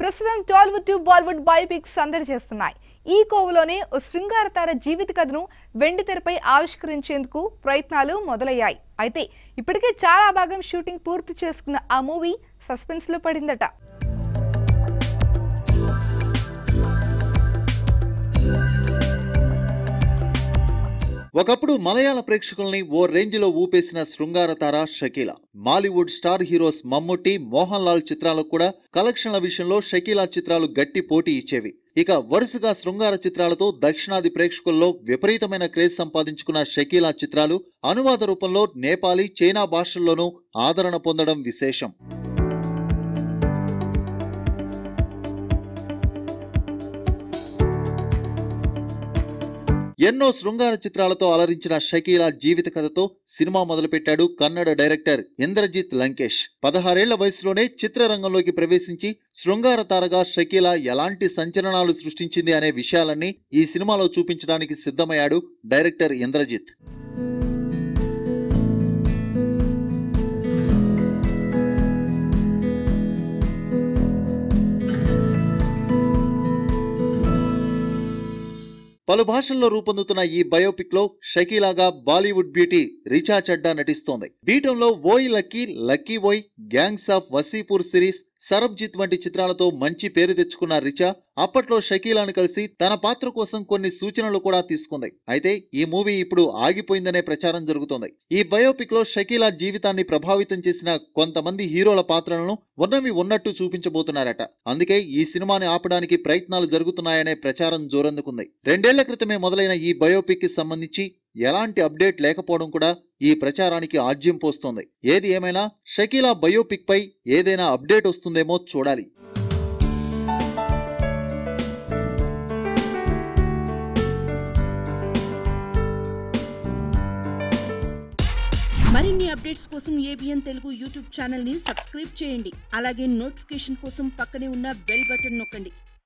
ప్రస్తుతం Tollywood to Bollywood biopics సందడి చేస్తున్నాయి ఈ కోవలోనే ఓ శృంగార తార జీవిత కథను వెండి తెరపై ఆవిష్కరించేందుకు ప్రయత్నాలు మొదలయ్యాయి అయితే ఇప్పటికే చాలా భాగం షూటింగ్ పూర్తి చేసుకున్న ఆ మూవీ సస్పెన్స్ లో పడిందట ఒకప్పుడు మలయాళ ప్రేక్షకుల్ని ఓ రేంజ్ లో ఊపేసిన శృంగార తార Shakeela Mollywood star heroes Mammootty Mohan Lal చిత్రాలకు కూడా కలెక్షన్ల విషయంలో షకీలా చిత్రాలు గట్టి పోటీ ఇచ్చేవి ఇక వరుసగా శృంగార చిత్రాలతో దక్షిణాది ప్రేక్షకుల్లో విపరీతమైన క్రేజ్ సంపాదించుకున్న షకీలా చిత్రాలు అనువాద రూపంలో నేపాలీ చైనా భాషల్లోనూ ఆదరణ పొందడం విశేషం ఎన్నో శృంగార చిత్రాలతో అలరించిన షకీలా జీవిత కథతో సినిమా మొదలుపెట్టాడు కన్నడ డైరెక్టర్ ఇంద్రజిత్ లంకేష్ పదహారేళ్ల వయసులోనే చిత్రరంగంలోకి ప్రవేశించి శృంగార తారగా షకీలా ఎలాంటి సంచలనాలు సృష్టించింది అనే విషయాలన్నీ ఈ సినిమాలో చూపించడానికి సిద్ధమయ్యాడు డైరెక్టర్ ఇంద్రజిత్ పలు భాషల్లో రూపొందుతున్న ఈ బయోపిక్ లో షకీలాగా బాలీవుడ్ బ్యూటీ రిచా చడ్డా నటిస్తోంది బీటంలో Oye lucky lucky Oye gangs of Wasseypur series Sarabjit వంటి చిత్రాలతో మంచి పేరు తెచ్చుకున్న రిచా అప్పట్లో షకీలాను కలిసి తన పాత్ర కోసం కొన్ని సూచనలు కూడా తీసుకుంది అయితే ఈ మూవీ ఇప్పుడు ఆగిపోయిందనే ప్రచారం జరుగుతోంది ఈ బయోపిక్ లో షకీలా జీవితాన్ని ప్రభావితం చేసిన కొంతమంది హీరోల పాత్రలను ఉన్నవి ఉన్నట్టు చూపించబోతున్నారట అందుకే ఈ సినిమాని ఆపడానికి ప్రయత్నాలు జరుగుతున్నాయనే ప్రచారం జోరందుకుంది రెండేళ్ల క్రితమే మొదలైన ఈ బయోపిక్ కి సంబంధించి ఎలాంటి అప్డేట్ లేకపోవడం కూడా ఈ ప్రచారానికి ఆజ్యం పోస్తోంది ఏది ఏమైనా షకీలా బయోపిక్ పై ఏదైనా అప్డేట్ వస్తుందేమో చూడాలి మరిన్ని అప్డేట్స్ కోసం ఏబిఎన్ తెలుగు యూట్యూబ్ ఛానల్ ని సబ్స్క్రైబ్ చేయండి అలాగే నోటిఫికేషన్ కోసం పక్కనే ఉన్న బెల్ బటన్ నొక్కండి